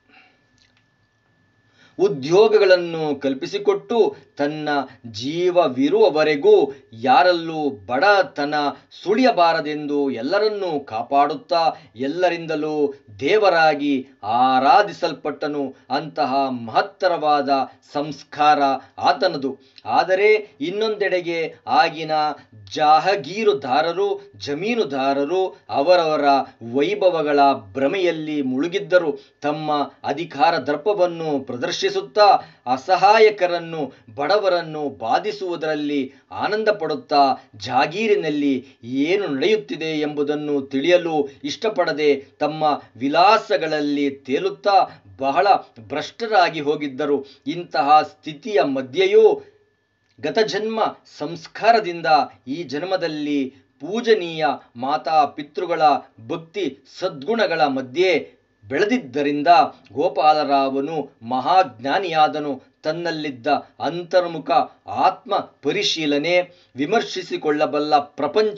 ಉದ್ಯೋಗಗಳನ್ನು ಕಲ್ಪಿಸಿಕೊಟ್ಟು ತನ್ನ ಜೀವವಿರುವವರೆಗೂ ಯಾರಲ್ಲೂ ಬಡತನ ಸುಳಿಯಬಾರದೆಂದು ಎಲ್ಲರನ್ನೂ ಕಾಪಾಡುತ್ತಾ ಎಲ್ಲರಿಂದಲೂ ದೇವರಾಗಿ ಆರಾಧಿಸಲ್ಪಟ್ಟನು ಅಂತಹ ಮಹತ್ತರವಾದ ಸಂಸ್ಕಾರ ಆತನದು ಆದರೆ ಇನ್ನೊಂದೆಡೆಗೆ ಆಗಿನ ಜಾಹಗೀರುದಾರರು ಜಮೀನುದಾರರು ಅವರವರ ವೈಭವಗಳ ಭ್ರಮೆಯಲ್ಲಿ ಮುಳುಗಿದ್ದರು ತಮ್ಮ ಅಧಿಕಾರ ದರ್ಪವನ್ನು ಪ್ರದರ್ಶಿಸುತ್ತಾ ಅಸಹಾಯಕರನ್ನು ಬಡವರನ್ನು ಬಾಧಿಸುವುದರಲ್ಲಿ ಆನಂದ ಪಡುತ್ತಾ ಜಾಗೀರಿನಲ್ಲಿ ಏನು ನಡೆಯುತ್ತಿದೆ ಎಂಬುದನ್ನು ತಿಳಿಯಲು ಇಷ್ಟಪಡದೆ ತಮ್ಮ ವಿಲಾಸಗಳಲ್ಲಿ ತೇಲುತ್ತಾ ಬಹಳ ಭ್ರಷ್ಟರಾಗಿ ಹೋಗಿದ್ದರು ಇಂತಹ ಸ್ಥಿತಿಯ ಮಧ್ಯೆಯೂ ಗತಜನ್ಮ ಸಂಸ್ಕಾರದಿಂದ ಈ ಜನ್ಮದಲ್ಲಿ ಪೂಜನೀಯ ಮಾತಾ ಪಿತೃಗಳ ಭಕ್ತಿ ಸದ್ಗುಣಗಳ ಮಧ್ಯೆ ಬೆಳೆದಿದ್ದರಿಂದ ಗೋಪಾಲರಾವನು ಮಹಾಜ್ಞಾನಿಯಾದನು ತನ್ನಲ್ಲಿದ್ದ ಅಂತರ್ಮುಖ ಆತ್ಮ ಪರಿಶೀಲನೆ ವಿಮರ್ಶಿಸಿಕೊಳ್ಳಬಲ್ಲ ಪ್ರಪಂಚ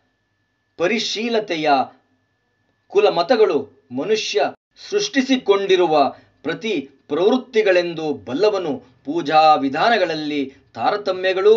ಪರಿಶೀಲತೆಯ ಕುಲಮತಗಳು ಮನುಷ್ಯ ಸೃಷ್ಟಿಸಿಕೊಂಡಿರುವ ಪ್ರತಿ ಪ್ರವೃತ್ತಿಗಳೆಂದು ಬಲ್ಲವನು ಪೂಜಾ ವಿಧಾನಗಳಲ್ಲಿ ತಾರತಮ್ಯಗಳು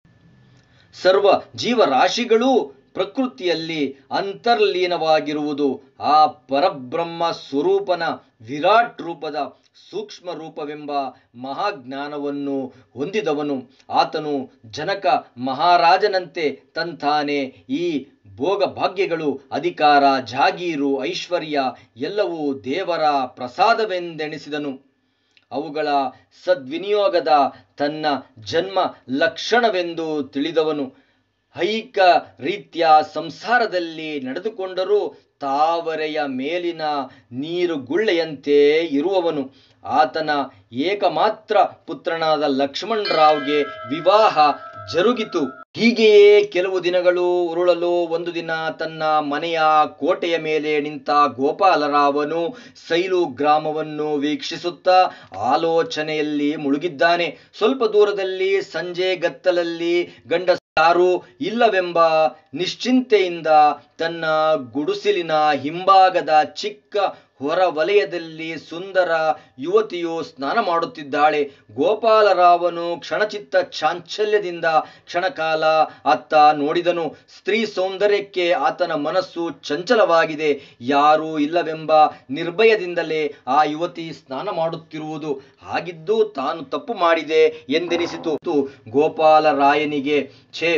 ಸರ್ವ ಜೀವರಾಶಿಗಳೂ ಪ್ರಕೃತಿಯಲ್ಲಿ ಅಂತರ್ಲೀನವಾಗಿರುವುದು ಆ ಪರಬ್ರಹ್ಮ ಸ್ವರೂಪನ ವಿರಾಟ್ ರೂಪದ ಸೂಕ್ಷ್ಮ ರೂಪವೆಂಬ ಮಹಾಜ್ಞಾನವನ್ನು ಹೊಂದಿದವನು ಆತನು ಜನಕ ಮಹಾರಾಜನಂತೆ ತಂತಾನೆ ಈ ಭೋಗ ಭಾಗ್ಯಗಳು ಅಧಿಕಾರ ಜಾಗೀರು ಐಶ್ವರ್ಯ ಎಲ್ಲವೂ ದೇವರ ಪ್ರಸಾದವೆಂದೆಣಿಸಿದನು ಅವುಗಳ ಸದ್ವಿನಿಯೋಗದ ತನ್ನ ಜನ್ಮ ಲಕ್ಷಣವೆಂದು ತಿಳಿದವನು ಐಕ ರೀತಿಯ ಸಂಸಾರದಲ್ಲಿ ನಡೆದುಕೊಂಡರೂ ತಾವರೆಯ ಮೇಲಿನ ನೀರುಗುಳ್ಳೆಯಂತೆ ಇರುವವನು ಆತನ ಏಕಮಾತ್ರ ಪುತ್ರನಾದ ಲಕ್ಷ್ಮಣರಾವ್ಗೆ ವಿವಾಹ ಜರುಗಿತು ಹೀಗೆಯೇ ಕೆಲವು ದಿನಗಳು ಉರುಳಲು ಒಂದು ದಿನ ತನ್ನ ಮನೆಯ ಕೋಟೆಯ ಮೇಲೆ ನಿಂತ ಗೋಪಾಲರಾವನು ಸೈಲು ಗ್ರಾಮವನ್ನು ವೀಕ್ಷಿಸುತ್ತಾ ಆಲೋಚನೆಯಲ್ಲಿ ಮುಳುಗಿದ್ದಾನೆ ಸ್ವಲ್ಪ ದೂರದಲ್ಲಿ ಸಂಜೆ ಗತ್ತಲಲ್ಲಿ ಗಂಡ ಯಾರೂ ಇಲ್ಲವೆಂಬ ನಿಶ್ಚಿಂತೆಯಿಂದ ತನ್ನ ಗುಡಿಸಿಲಿನ ಹಿಂಭಾಗದ ಚಿಕ್ಕ ಹೊರ ವಲಯದಲ್ಲಿ ಸುಂದರ ಯುವತಿಯು ಸ್ನಾನ ಮಾಡುತ್ತಿದ್ದಾಳೆ ಗೋಪಾಲರಾವನು ಕ್ಷಣಚಿತ್ತ ಚಾಂಚಲ್ಯದಿಂದ ಕ್ಷಣಕಾಲ ಅತ್ತ ನೋಡಿದನು ಸ್ತ್ರೀ ಸೌಂದರ್ಯಕ್ಕೆ ಆತನ ಮನಸ್ಸು ಚಂಚಲವಾಗಿದೆ ಯಾರೂ ಇಲ್ಲವೆಂಬ ನಿರ್ಭಯದಿಂದಲೇ ಆ ಯುವತಿ ಸ್ನಾನ ಮಾಡುತ್ತಿರುವುದು ಹಾಗಿದ್ದು ತಾನು ತಪ್ಪು ಮಾಡಿದೆ ಎಂದೆನಿಸಿತು ಗೋಪಾಲರಾಯನಿಗೆ ಛೇ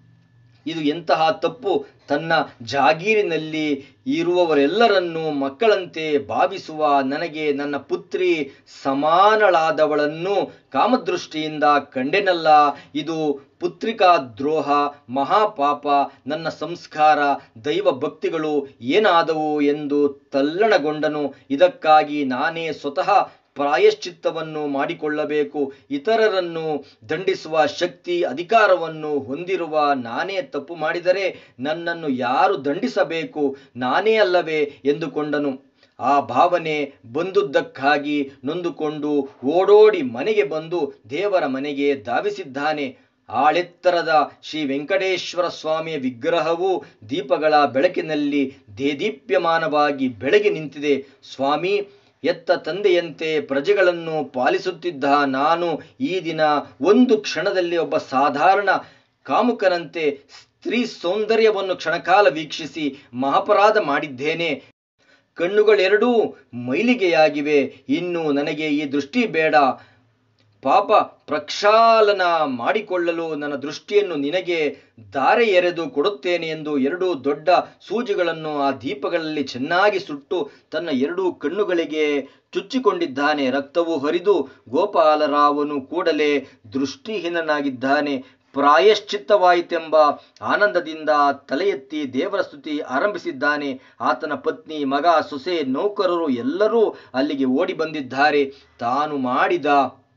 ಇದು ಎಂತಹ ತಪ್ಪು ತನ್ನ ಜಾಗೀರಿನಲ್ಲಿ ಇರುವವರೆಲ್ಲರನ್ನೂ ಮಕ್ಕಳಂತೆ ಭಾವಿಸುವ ನನಗೆ ನನ್ನ ಪುತ್ರಿ ಸಮಾನಳಾದವಳನ್ನು ಕಾಮದೃಷ್ಟಿಯಿಂದ ಕಂಡೆನಲ್ಲ ಇದು ಪುತ್ರಿಕಾ ದ್ರೋಹ ಮಹಾಪಾಪ ನನ್ನ ಸಂಸ್ಕಾರ ದೈವ ಭಕ್ತಿಗಳು ಏನಾದವು ಎಂದು ತಲ್ಲಣಗೊಂಡನು ಇದಕ್ಕಾಗಿ ನಾನೇ ಸ್ವತಃ ಪ್ರಾಯಶ್ಚಿತ್ತವನ್ನು ಮಾಡಿಕೊಳ್ಳಬೇಕು ಇತರರನ್ನು ದಂಡಿಸುವ ಶಕ್ತಿ ಅಧಿಕಾರವನ್ನು ಹೊಂದಿರುವ ನಾನೇ ತಪ್ಪು ಮಾಡಿದರೆ ನನ್ನನ್ನು ಯಾರು ದಂಡಿಸಬೇಕು ನಾನೇ ಅಲ್ಲವೇ ಎಂದುಕೊಂಡನು ಆ ಭಾವನೆ ಬಂದುದಕ್ಕಾಗಿ ನೊಂದುಕೊಂಡು ಓಡೋಡಿ ಮನೆಗೆ ಬಂದು ದೇವರ ಮನೆಗೆ ಧಾವಿಸಿದ್ದಾನೆ ಆಳೆತ್ತರದ ಶ್ರೀ ವೆಂಕಟೇಶ್ವರ ಸ್ವಾಮಿಯ ವಿಗ್ರಹವು ದೀಪಗಳ ಬೆಳಕಿನಲ್ಲಿ ದೇದೀಪ್ಯಮಾನವಾಗಿ ಬೆಳಗಿ ನಿಂತಿದೆ ಸ್ವಾಮಿ ಎತ್ತ ತಂದೆಯಂತೆ ಪ್ರಜೆಗಳನ್ನು ಪಾಲಿಸುತ್ತಿದ್ದ ನಾನು ಈ ದಿನ ಒಂದು ಕ್ಷಣದಲ್ಲಿ ಒಬ್ಬ ಸಾಧಾರಣ ಕಾಮುಕನಂತೆ ಸ್ತ್ರೀ ಸೌಂದರ್ಯವನ್ನು ಕ್ಷಣಕಾಲ ವೀಕ್ಷಿಸಿ ಮಹಾಪರಾಧ ಮಾಡಿದ್ದೇನೆ ಕಣ್ಣುಗಳೆರಡೂ ಮೈಲಿಗೆಯಾಗಿವೆ ಇನ್ನು ನನಗೆ ಈ ದೃಷ್ಟಿ ಬೇಡ ಪಾಪ ಪ್ರಕ್ಷಾಳನ ಮಾಡಿಕೊಳ್ಳಲು ನನ್ನ ದೃಷ್ಟಿಯನ್ನು ನಿನಗೆ ದಾರೆ ಎರೆದು ಕೊಡುತ್ತೇನೆ ಎಂದು ಎರಡು ದೊಡ್ಡ ಸೂಜಿಗಳನ್ನು ಆ ದೀಪಗಳಲ್ಲಿ ಚೆನ್ನಾಗಿ ಸುಟ್ಟು ತನ್ನ ಎರಡು ಕಣ್ಣುಗಳಿಗೆ ಚುಚ್ಚಿಕೊಂಡಿದ್ದಾನೆ ರಕ್ತವು ಹರಿದು ಗೋಪಾಲರಾವನು ಕೂಡಲೇ ದೃಷ್ಟಿಹೀನನಾಗಿದ್ದಾನೆ ಪ್ರಾಯಶ್ಚಿತ್ತವಾಯಿತೆಂಬ ಆನಂದದಿಂದ ತಲೆ ಎತ್ತಿ ದೇವರ ಸ್ತುತಿ ಆರಂಭಿಸಿದ್ದಾನೆ ಆತನ ಪತ್ನಿ ಮಗ ಸೊಸೆ ನೌಕರರು ಎಲ್ಲರೂ ಅಲ್ಲಿಗೆ ಓಡಿ ಬಂದಿದ್ದಾರೆ ತಾನು ಮಾಡಿದ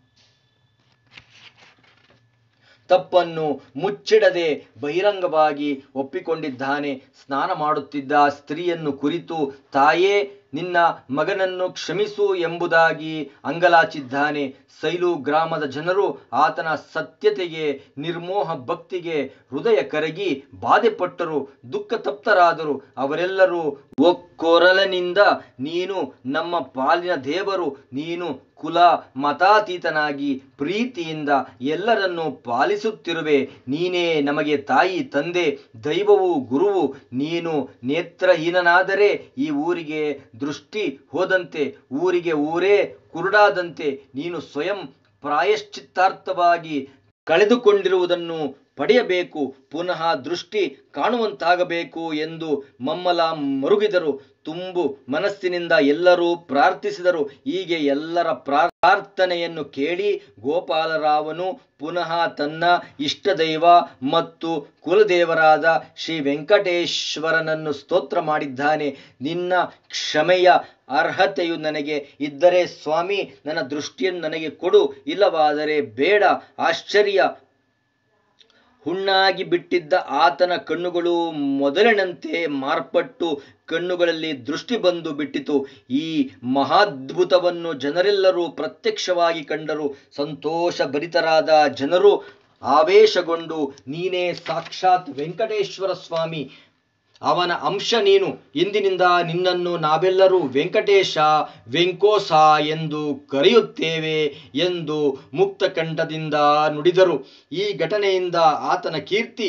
ತಪ್ಪನ್ನು ಮುಚ್ಚಿಡದೆ ಬಹಿರಂಗವಾಗಿ ಒಪ್ಪಿಕೊಂಡಿದ್ದಾನೆ ಸ್ನಾನ ಮಾಡುತ್ತಿದ್ದ ಸ್ತ್ರೀಯನ್ನು ಕುರಿತು ತಾಯೇ ನಿನ್ನ ಮಗನನ್ನು ಕ್ಷಮಿಸು ಎಂಬುದಾಗಿ ಅಂಗಲಾಚಿದ್ದಾನೆ ಸೈಲು ಗ್ರಾಮದ ಜನರು ಆತನ ಸತ್ಯತೆಗೆ ನಿರ್ಮೋಹ ಭಕ್ತಿಗೆ ಹೃದಯ ಕರಗಿ ಬಾಧೆಪಟ್ಟರು ದುಃಖ ತಪ್ತರಾದರು ಅವರೆಲ್ಲರೂ ಒಕ್ಕೊರಲನಿಂದ ನೀನು ನಮ್ಮ ಪಾಲಿನ ದೇವರು ನೀನು ಕುಲ ಮತಾತೀತನಾಗಿ ಪ್ರೀತಿಯಿಂದ ಎಲ್ಲರನ್ನೂ ಪಾಲಿಸುತ್ತಿರುವೆ ನೀನೇ ನಮಗೆ ತಾಯಿ ತಂದೆ ದೈವವು ಗುರುವು ನೀನು ನೇತ್ರಹೀನನಾದರೆ ಈ ಊರಿಗೆ ದೃಷ್ಟಿ ಹೋದಂತೆ ಊರಿಗೆ ಊರೇ ಕುರುಡಾದಂತೆ ನೀನು ಸ್ವಯಂ ಪ್ರಾಯಶ್ಚಿತ್ತಾರ್ಥವಾಗಿ ಕಳೆದುಕೊಂಡಿರುವುದನ್ನು ಪಡೆಯಬೇಕು ಪುನಃ ದೃಷ್ಟಿ ಕಾಣುವಂತಾಗಬೇಕು ಎಂದು ಮಮ್ಮಲ ಮರುಗಿದರು ತುಂಬು ಮನಸ್ಸಿನಿಂದ ಎಲ್ಲರೂ ಪ್ರಾರ್ಥಿಸಿದರು ಹೀಗೆ ಎಲ್ಲರ ಪ್ರಾರ್ಥನೆಯನ್ನು ಕೇಳಿ ಗೋಪಾಲರಾವನು ಪುನಃ ತನ್ನ ಇಷ್ಟದೈವ ಮತ್ತು ಕುಲದೇವರಾದ ಶ್ರೀ ವೆಂಕಟೇಶ್ವರನನ್ನು ಸ್ತೋತ್ರ ಮಾಡಿದ್ದಾನೆ ನಿನ್ನ ಕ್ಷಮೆಯ ಅರ್ಹತೆಯು ನನಗೆ ಇದ್ದರೆ ಸ್ವಾಮಿ ನನ್ನ ದೃಷ್ಟಿಯನ್ನು ನನಗೆ ಕೊಡು ಇಲ್ಲವಾದರೆ ಬೇಡ ಆಶ್ಚರ್ಯ ಹುಣ್ಣಾಗಿ ಬಿಟ್ಟಿದ್ದ ಆತನ ಕಣ್ಣುಗಳು ಮೊದಲಿನಂತೆ ಮಾರ್ಪಟ್ಟು ಕಣ್ಣುಗಳಲ್ಲಿ ದೃಷ್ಟಿ ಬಂದು ಬಿಟ್ಟಿತು ಈ ಮಹಾದ್ಭುತವನ್ನು ಜನರೆಲ್ಲರೂ ಪ್ರತ್ಯಕ್ಷವಾಗಿ ಕಂಡರು ಸಂತೋಷ ಭರಿತರಾದ ಜನರು ಆವೇಶಗೊಂಡು ನೀನೇ ಸಾಕ್ಷಾತ್ ವೆಂಕಟೇಶ್ವರ ಸ್ವಾಮಿ ಅವನ ಅಂಶ ನೀನು ಇಂದಿನಿಂದ ನಿನ್ನನ್ನು ನಾವೆಲ್ಲರೂ ವೆಂಕಟೇಶ ವೆಂಕೋಸ ಎಂದು ಕರೆಯುತ್ತೇವೆ ಎಂದು ಮುಕ್ತಕಂಠದಿಂದ ನುಡಿದರು ಈ ಘಟನೆಯಿಂದ ಆತನ ಕೀರ್ತಿ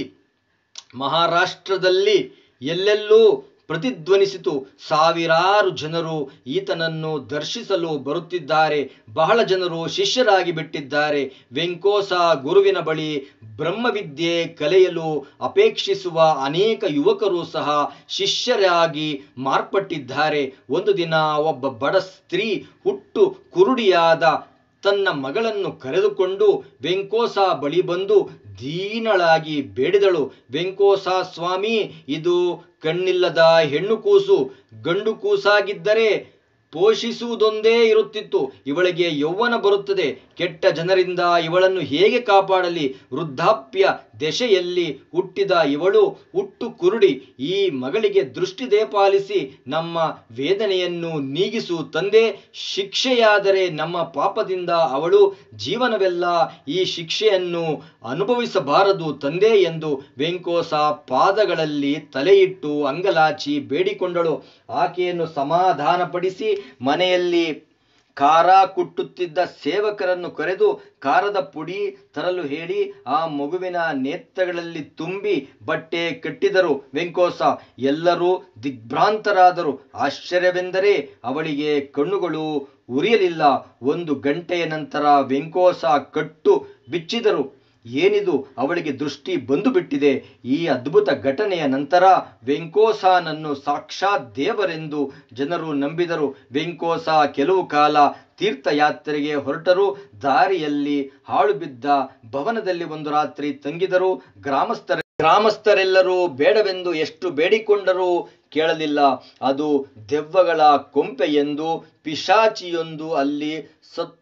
ಮಹಾರಾಷ್ಟ್ರದಲ್ಲಿ ಎಲ್ಲೆಲ್ಲೂ ಪ್ರತಿಧ್ವನಿಸಿತು ಸಾವಿರಾರು ಜನರು ಈತನನ್ನು ದರ್ಶಿಸಲು ಬರುತ್ತಿದ್ದಾರೆ ಬಹಳ ಜನರು ಶಿಷ್ಯರಾಗಿ ಬಿಟ್ಟಿದ್ದಾರೆ ವೆಂಕೋಸ ಗುರುವಿನ ಬಳಿ ಬ್ರಹ್ಮವಿದ್ಯೆ ಕಲಿಯಲು ಅಪೇಕ್ಷಿಸುವ ಅನೇಕ ಯುವಕರು ಸಹ ಶಿಷ್ಯರಾಗಿ ಮಾರ್ಪಟ್ಟಿದ್ದಾರೆ ಒಂದು ದಿನ ಒಬ್ಬ ಬಡ ಸ್ತ್ರೀ ಹುಟ್ಟು ಕುರುಡಿಯಾದ ತನ್ನ ಮಗಳನ್ನು ಕರೆದುಕೊಂಡು ವೆಂಕೋಸ ಬಳಿ ಬಂದು ದೀನಳಾಗಿ ಬೇಡಿದಳು ವೆಂಕೋಸ ಸ್ವಾಮಿ ಇದು ಕಣ್ಣಿಲ್ಲದ ಹೆಣ್ಣು ಕೂಸು ಗಂಡು ಕೂಸಾಗಿದ್ದರೆ ಪೋಷಿಸುವುದೊಂದೇ ಇರುತ್ತಿತ್ತು ಇವಳಿಗೆ ಯೌವನ ಬರುತ್ತದೆ ಕೆಟ್ಟ ಜನರಿಂದ ಇವಳನ್ನು ಹೇಗೆ ಕಾಪಾಡಲಿ ವೃದ್ಧಾಪ್ಯ ದೆಶೆಯಲ್ಲಿ ಹುಟ್ಟಿದ ಇವಳು ಹುಟ್ಟು ಕುರುಡಿ ಈ ಮಗಳಿಗೆ ದೃಷ್ಟಿ ದೇಪಾಲಿಸಿ ನಮ್ಮ ವೇದನೆಯನ್ನು ನೀಗಿಸು ತಂದೆ ಶಿಕ್ಷೆಯಾದರೆ ನಮ್ಮ ಪಾಪದಿಂದ ಅವಳು ಜೀವನವೆಲ್ಲ ಈ ಶಿಕ್ಷೆಯನ್ನು ಅನುಭವಿಸಬಾರದು ತಂದೆ ಎಂದು ವೆಂಕೋಸ ಪಾದಗಳಲ್ಲಿ ತಲೆಯಿಟ್ಟು ಅಂಗಲಾಚಿ ಬೇಡಿಕೊಂಡಳು ಆಕೆಯನ್ನು ಸಮಾಧಾನಪಡಿಸಿ ಮನೆಯಲ್ಲಿ ಖಾರ ಕುಟ್ಟುತ್ತಿದ್ದ ಸೇವಕರನ್ನು ಕರೆದು ಖಾರದ ಪುಡಿ ತರಲು ಹೇಳಿ ಆ ಮಗುವಿನ ನೇತ್ರಗಳಲ್ಲಿ ತುಂಬಿ ಬಟ್ಟೆ ಕಟ್ಟಿದರು ವೆಂಕೋಸ ಎಲ್ಲರೂ ದಿಗ್ಭ್ರಾಂತರಾದರು ಆಶ್ಚರ್ಯವೆಂದರೆ ಅವಳಿಗೆ ಕಣ್ಣುಗಳು ಉರಿಯಲಿಲ್ಲ ಒಂದು ಗಂಟೆಯ ನಂತರ ವೆಂಕೋಸ ಕಟ್ಟು ಬಿಚ್ಚಿದರು ಏನಿದು ಅವಳಿಗೆ ದೃಷ್ಟಿ ಬಂದು ಬಿಟ್ಟಿದೆ ಈ ಅದ್ಭುತ ಘಟನೆಯ ನಂತರ ವೆಂಕೋಸನನ್ನು ಸಾಕ್ಷಾತ್ ದೇವರೆಂದು ಜನರು ನಂಬಿದರು ವೆಂಕೋಸ ಕೆಲವು ಕಾಲ ತೀರ್ಥಯಾತ್ರೆಗೆ ಹೊರಟರು ದಾರಿಯಲ್ಲಿ ಹಾಳು ಬಿದ್ದ ಭವನದಲ್ಲಿ ಒಂದು ರಾತ್ರಿ ತಂಗಿದರು ಗ್ರಾಮಸ್ಥರ ಗ್ರಾಮಸ್ಥರೆಲ್ಲರೂ ಬೇಡವೆಂದು ಎಷ್ಟು ಬೇಡಿಕೊಂಡರೂ ಕೇಳಲಿಲ್ಲ ಅದು ದೆವ್ವಗಳ ಕೊಂಪೆ ಎಂದು ಪಿಶಾಚಿಯೊಂದು ಅಲ್ಲಿ ಸತ್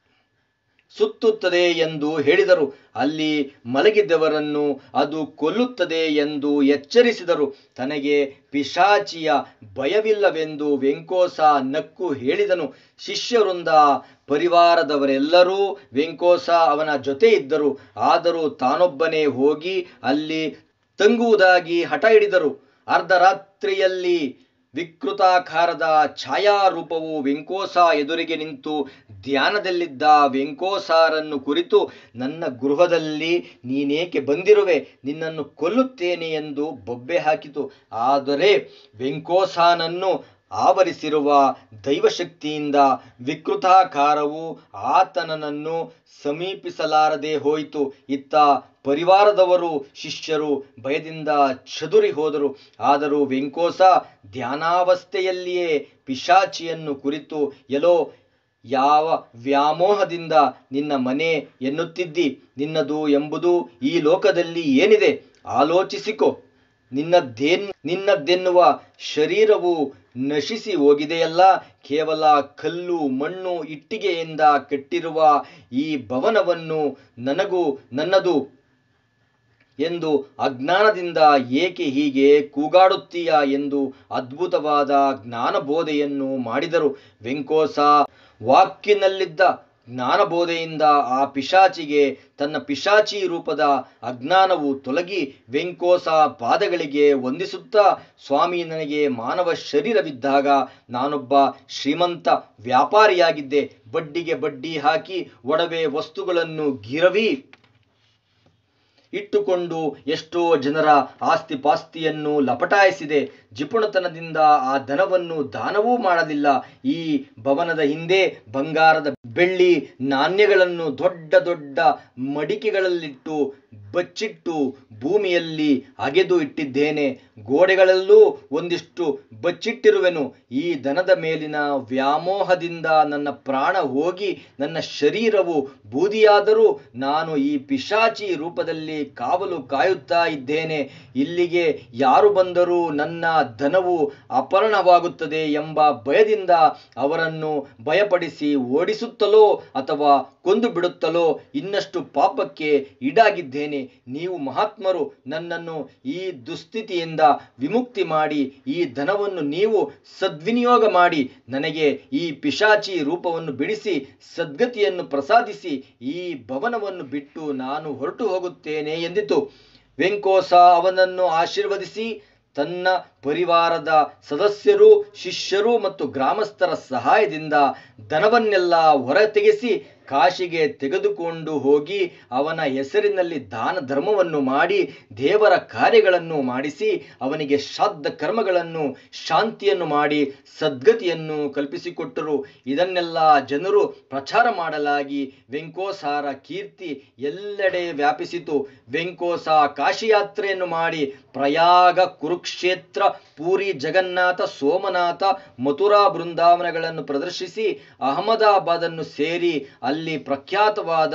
ಸುತ್ತುತ್ತದೆ ಎಂದು ಹೇಳಿದರು ಅಲ್ಲಿ ಮಲಗಿದ್ದವರನ್ನು ಅದು ಕೊಲ್ಲುತ್ತದೆ ಎಂದು ಎಚ್ಚರಿಸಿದರು ತನಗೆ ಪಿಶಾಚಿಯ ಭಯವಿಲ್ಲವೆಂದು ವೆಂಕೋಸ ನಕ್ಕು ಹೇಳಿದನು ಶಿಷ್ಯವೃಂದ ಪರಿವಾರದವರೆಲ್ಲರೂ ವೆಂಕೋಸ ಅವನ ಜೊತೆ ಇದ್ದರು ಆದರೂ ತಾನೊಬ್ಬನೇ ಹೋಗಿ ಅಲ್ಲಿ ತಂಗುವುದಾಗಿ ಹಠ ಹಿಡಿದರು ಅರ್ಧರಾತ್ರಿಯಲ್ಲಿ ವಿಕೃತಾಕಾರದ ಛಾಯಾರೂಪವು ವೆಂಕೋಸ ಎದುರಿಗೆ ನಿಂತು ಧ್ಯಾನದಲ್ಲಿದ್ದ ವೆಂಕೋಸಾರನ್ನು ಕುರಿತು ನನ್ನ ಗೃಹದಲ್ಲಿ ನೀನೇಕೆ ಬಂದಿರುವೆ ನಿನ್ನನ್ನು ಕೊಲ್ಲುತ್ತೇನೆ ಎಂದು ಬೊಬ್ಬೆ ಹಾಕಿತು ಆದರೆ ವೆಂಕೋಸಾನನ್ನು ಆವರಿಸಿರುವ ದೈವಶಕ್ತಿಯಿಂದ ವಿಕೃತಾಕಾರವು ಆತನನ್ನು ಸಮೀಪಿಸಲಾರದೆ ಹೋಯಿತು ಇತ್ತ ಪರಿವಾರದವರು ಶಿಷ್ಯರು ಭಯದಿಂದ ಚದುರಿ ಹೋದರು ಆದರೂ ವೆಂಕೋಸ ಧ್ಯಾನಾವಸ್ಥೆಯಲ್ಲಿಯೇ ಪಿಶಾಚಿಯನ್ನು ಕುರಿತು ಎಲ್ಲೋ ಯಾವ ವ್ಯಾಮೋಹದಿಂದ ನಿನ್ನ ಮನೆ ಎನ್ನುತ್ತಿದ್ದಿ ನಿನ್ನದು ಎಂಬುದು ಈ ಲೋಕದಲ್ಲಿ ಏನಿದೆ ಆಲೋಚಿಸಿಕೊ ನಿನ್ನದ್ದೇನ್ ನಿನ್ನದ್ದೆನ್ನುವ ಶರೀರವು ನಶಿಸಿ ಹೋಗಿದೆಯಲ್ಲ ಕೇವಲ ಕಲ್ಲು ಮಣ್ಣು ಇಟ್ಟಿಗೆಯಿಂದ ಕಟ್ಟಿರುವ ಈ ಭವನವನ್ನು ನನಗೂ ನನ್ನದು ಎಂದು ಅಜ್ಞಾನದಿಂದ ಏಕೆ ಹೀಗೆ ಕೂಗಾಡುತ್ತೀಯ ಎಂದು ಅದ್ಭುತವಾದ ಜ್ಞಾನಬೋಧೆಯನ್ನು ಮಾಡಿದರು ವೆಂಕೋಸ ವಾಕ್ಯನಲ್ಲಿದ್ದ ಜ್ಞಾನಬೋಧೆಯಿಂದ ಆ ಪಿಶಾಚಿಗೆ ತನ್ನ ಪಿಶಾಚಿ ರೂಪದ ಅಜ್ಞಾನವು ತೊಲಗಿ ವೆಂಕೋಸ ಪಾದಗಳಿಗೆ ವಂದಿಸುತ್ತಾ ಸ್ವಾಮಿ ನನಗೆ ಮಾನವ ಶರೀರವಿದ್ದಾಗ ನಾನೊಬ್ಬ ಶ್ರೀಮಂತ ವ್ಯಾಪಾರಿಯಾಗಿದ್ದೆ ಬಡ್ಡಿಗೆ ಬಡ್ಡಿ ಹಾಕಿ ಒಡವೆ ವಸ್ತುಗಳನ್ನು ಗಿರವಿ ಇಟ್ಟುಕೊಂಡು ಎಷ್ಟೋ ಜನರ ಆಸ್ತಿ ಪಾಸ್ತಿಯನ್ನು ಲಪಟಾಯಿಸಿದೆ ಜಿಪುಣತನದಿಂದ ಆ ಧನವನ್ನು ದಾನವೂ ಮಾಡಲಿಲ್ಲ ಈ ಭವನದ ಹಿಂದೆ ಬಂಗಾರದ ಬೆಳ್ಳಿ ನಾಣ್ಯಗಳನ್ನು ದೊಡ್ಡ ದೊಡ್ಡ ಮಡಿಕೆಗಳಲ್ಲಿಟ್ಟು ಬಚ್ಚಿಟ್ಟು ಭೂಮಿಯಲ್ಲಿ ಅಗೆದು ಇಟ್ಟಿದ್ದೇನೆ ಗೋಡೆಗಳಲ್ಲೂ ಒಂದಿಷ್ಟು ಬಚ್ಚಿಟ್ಟಿರುವೆನು ಈ ದನದ ಮೇಲಿನ ವ್ಯಾಮೋಹದಿಂದ ನನ್ನ ಪ್ರಾಣ ಹೋಗಿ ನನ್ನ ಶರೀರವು ಬೂದಿಯಾದರೂ ನಾನು ಈ ಪಿಶಾಚಿ ರೂಪದಲ್ಲಿ ಕಾವಲು ಕಾಯುತ್ತಾ ಇದ್ದೇನೆ ಇಲ್ಲಿಗೆ ಯಾರು ಬಂದರೂ ನನ್ನ ಧನವು ಅಪಹರಣವಾಗುತ್ತದೆ ಎಂಬ ಭಯದಿಂದ ಅವರನ್ನು ಭಯಪಡಿಸಿ ಓಡಿಸುತ್ತಲೋ ಅಥವಾ ಕೊಂದು ಬಿಡುತ್ತಲೋ ಇನ್ನಷ್ಟು ಪಾಪಕ್ಕೆ ಈಡಾಗಿದ್ದೇನೆ ನೀವು ಮಹಾತ್ಮರು ನನ್ನನ್ನು ಈ ದುಸ್ಥಿತಿಯಿಂದ ವಿಮುಕ್ತಿ ಮಾಡಿ ಈ ಧನವನ್ನು ನೀವು ಸದ್ವಿನಿಯೋಗ ಮಾಡಿ ನನಗೆ ಈ ಪಿಶಾಚಿ ರೂಪವನ್ನು ಬಿಡಿಸಿ ಸದ್ಗತಿಯನ್ನು ಪ್ರಸಾದಿಸಿ ಈ ಭವನವನ್ನು ಬಿಟ್ಟು ನಾನು ಹೊರಟು ಹೋಗುತ್ತೇನೆ ಎಂದಿತು ವೆಂಕೋಸ ಅವನನ್ನು ಆಶೀರ್ವದಿಸಿ ತನ್ನ ಪರಿವಾರದ ಸದಸ್ಯರು ಶಿಷ್ಯರು ಮತ್ತು ಗ್ರಾಮಸ್ಥರ ಸಹಾಯದಿಂದ ಧನವನ್ನೆಲ್ಲ ಹೊರತೆಗೆಸಿ ಕಾಶಿಗೆ ತೆಗೆದುಕೊಂಡು ಹೋಗಿ ಅವನ ಹೆಸರಿನಲ್ಲಿ ದಾನ ಧರ್ಮವನ್ನು ಮಾಡಿ ದೇವರ ಕಾರ್ಯಗಳನ್ನು ಮಾಡಿಸಿ ಅವನಿಗೆ ಶ್ರಾದ್ದ ಕರ್ಮಗಳನ್ನು ಶಾಂತಿಯನ್ನು ಮಾಡಿ ಸದ್ಗತಿಯನ್ನು ಕಲ್ಪಿಸಿಕೊಟ್ಟರು ಇದನ್ನೆಲ್ಲ ಜನರು ಪ್ರಚಾರ ಮಾಡಲಾಗಿ ವೆಂಕೋಸಾರ ಕೀರ್ತಿ ಎಲ್ಲೆಡೆ ವ್ಯಾಪಿಸಿತು ವೆಂಕೋಸ ಕಾಶಿಯಾತ್ರೆಯನ್ನು ಮಾಡಿ ಪ್ರಯಾಗ ಕುರುಕ್ಷೇತ್ರ ಪೂರಿ ಜಗನ್ನಾಥ ಸೋಮನಾಥ ಮಥುರಾ ಬೃಂದಾವನಗಳನ್ನು ಪ್ರದರ್ಶಿಸಿ ಅಹಮದಾಬಾದನ್ನು ಸೇರಿ ಅಲ್ಲಿ ಪ್ರಖ್ಯಾತವಾದ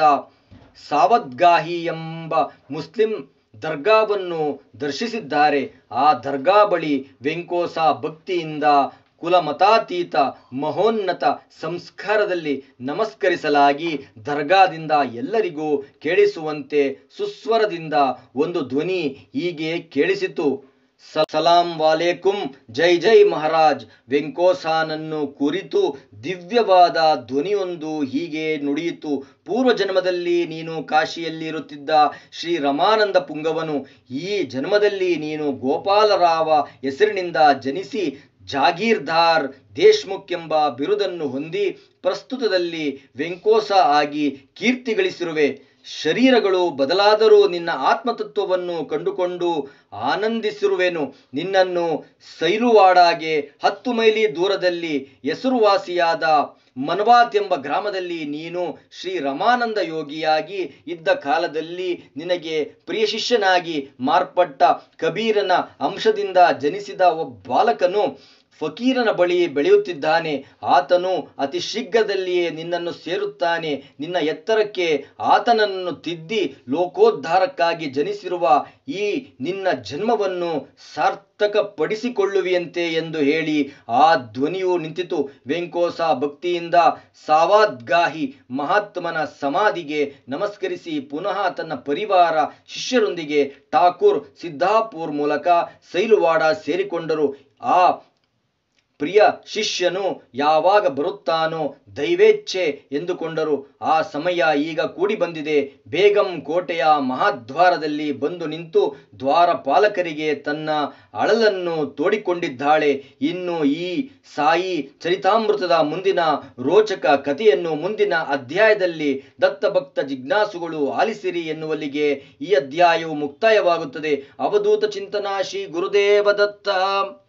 ಸಾವದ್ಗಾಹಿ ಎಂಬ ಮುಸ್ಲಿಂ ದರ್ಗಾವನ್ನು ದರ್ಶಿಸಿದ್ದಾರೆ ಆ ದರ್ಗಾ ಬಳಿ ವೆಂಕೋಸ ಭಕ್ತಿಯಿಂದ ಕುಲಮತಾತೀತ ಮಹೋನ್ನತ ಸಂಸ್ಕಾರದಲ್ಲಿ ನಮಸ್ಕರಿಸಲಾಗಿ ದರ್ಗಾದಿಂದ ಎಲ್ಲರಿಗೂ ಕೇಳಿಸುವಂತೆ ಸುಸ್ವರದಿಂದ ಒಂದು ಧ್ವನಿ ಹೀಗೆ ಕೇಳಿಸಿತು ಸಲಾಂ ವಾಲೇಕುಂ ಜೈ ಜೈ ಮಹಾರಾಜ್ ವೆಂಕೋಸಾನನ್ನು ಕುರಿತು ದಿವ್ಯವಾದ ಧ್ವನಿಯೊಂದು ಹೀಗೆ ನುಡಿಯಿತು ಪೂರ್ವ ಜನ್ಮದಲ್ಲಿ ನೀನು ಕಾಶಿಯಲ್ಲಿ ಇರುತ್ತಿದ್ದ ಶ್ರೀ ರಮಾನಂದ ಪುಂಗವನು ಈ ಜನ್ಮದಲ್ಲಿ ನೀನು ಗೋಪಾಲರಾವ ಹೆಸರಿನಿಂದ ಜನಿಸಿ ಜಾಗೀರ್ದಾರ್ ದೇಶ್ಮುಖ್ ಎಂಬ ಬಿರುದನ್ನು ಹೊಂದಿ ಪ್ರಸ್ತುತದಲ್ಲಿ ವೆಂಕೋಸ ಆಗಿ ಕೀರ್ತಿ ಗಳಿಸಿರುವೆ ಶರೀರಗಳು ಬದಲಾದರೂ ನಿನ್ನ ಆತ್ಮತತ್ವವನ್ನು ಕಂಡುಕೊಂಡು ಆನಂದಿಸಿರುವೆನು ನಿನ್ನನ್ನು ಸೈಲುವಾಡಾಗೆ ಹತ್ತು ಮೈಲಿ ದೂರದಲ್ಲಿ ಹೆಸರುವಾಸಿಯಾದ ಮನ್ವಾತ್ ಎಂಬ ಗ್ರಾಮದಲ್ಲಿ ನೀನು ಶ್ರೀ ರಮಾನಂದ ಯೋಗಿಯಾಗಿ ಇದ್ದ ಕಾಲದಲ್ಲಿ ನಿನಗೆ ಪ್ರಿಯ ಶಿಷ್ಯನಾಗಿ ಮಾರ್ಪಟ್ಟ ಕಬೀರನ ಅಂಶದಿಂದ ಜನಿಸಿದ ಒಬ್ಬ ಬಾಲಕನು ಫಕೀರನ ಬಳಿ ಬೆಳೆಯುತ್ತಿದ್ದಾನೆ ಆತನು ಅತಿ ಶೀಘ್ರದಲ್ಲಿಯೇ ನಿನ್ನನ್ನು ಸೇರುತ್ತಾನೆ ನಿನ್ನ ಎತ್ತರಕ್ಕೆ ಆತನನ್ನು ತಿದ್ದಿ ಲೋಕೋದ್ಧಾರಕ್ಕಾಗಿ ಜನಿಸಿರುವ ಈ ನಿನ್ನ ಜನ್ಮವನ್ನು ಸಾರ್ಥಕಪಡಿಸಿಕೊಳ್ಳುವಿಯಂತೆ ಎಂದು ಹೇಳಿ ಆ ಧ್ವನಿಯು ನಿಂತಿತು ವೆಂಕೋಸ ಭಕ್ತಿಯಿಂದ ಸಾವಾದ್ಗಾಹಿ ಮಹಾತ್ಮನ ಸಮಾಧಿಗೆ ನಮಸ್ಕರಿಸಿ ಪುನಃ ತನ್ನ ಪರಿವಾರ ಶಿಷ್ಯರೊಂದಿಗೆ ಠಾಕೂರ್ ಸಿದ್ದಾಪುರ್ ಮೂಲಕ ಸೈಲುವಾಡ ಸೇರಿಕೊಂಡರು ಆ ಪ್ರಿಯ ಶಿಷ್ಯನು ಯಾವಾಗ ಬರುತ್ತಾನೋ ದೈವೇಚ್ಛೆ ಎಂದುಕೊಂಡರು ಆ ಸಮಯ ಈಗ ಕೂಡಿ ಬಂದಿದೆ ಬೇಗಂ ಕೋಟೆಯ ಮಹಾದ್ವಾರದಲ್ಲಿ ಬಂದು ನಿಂತು ದ್ವಾರಪಾಲಕರಿಗೆ ತನ್ನ ಅಳಲನ್ನು ತೋಡಿಕೊಂಡಿದ್ದಾಳೆ ಇನ್ನು ಈ ಸಾಯಿ ಚರಿತಾಮೃತದ ಮುಂದಿನ ರೋಚಕ ಕಥೆಯನ್ನು ಮುಂದಿನ ಅಧ್ಯಾಯದಲ್ಲಿ ದತ್ತಭಕ್ತ ಜಿಜ್ಞಾಸುಗಳು ಆಲಿಸಿರಿ ಎನ್ನುವಲ್ಲಿಗೆ ಈ ಅಧ್ಯಾಯವು ಮುಕ್ತಾಯವಾಗುತ್ತದೆ ಅವಧೂತ ಚಿಂತನಾ ಶ್ರೀ ಗುರುದೇವ ದತ್ತ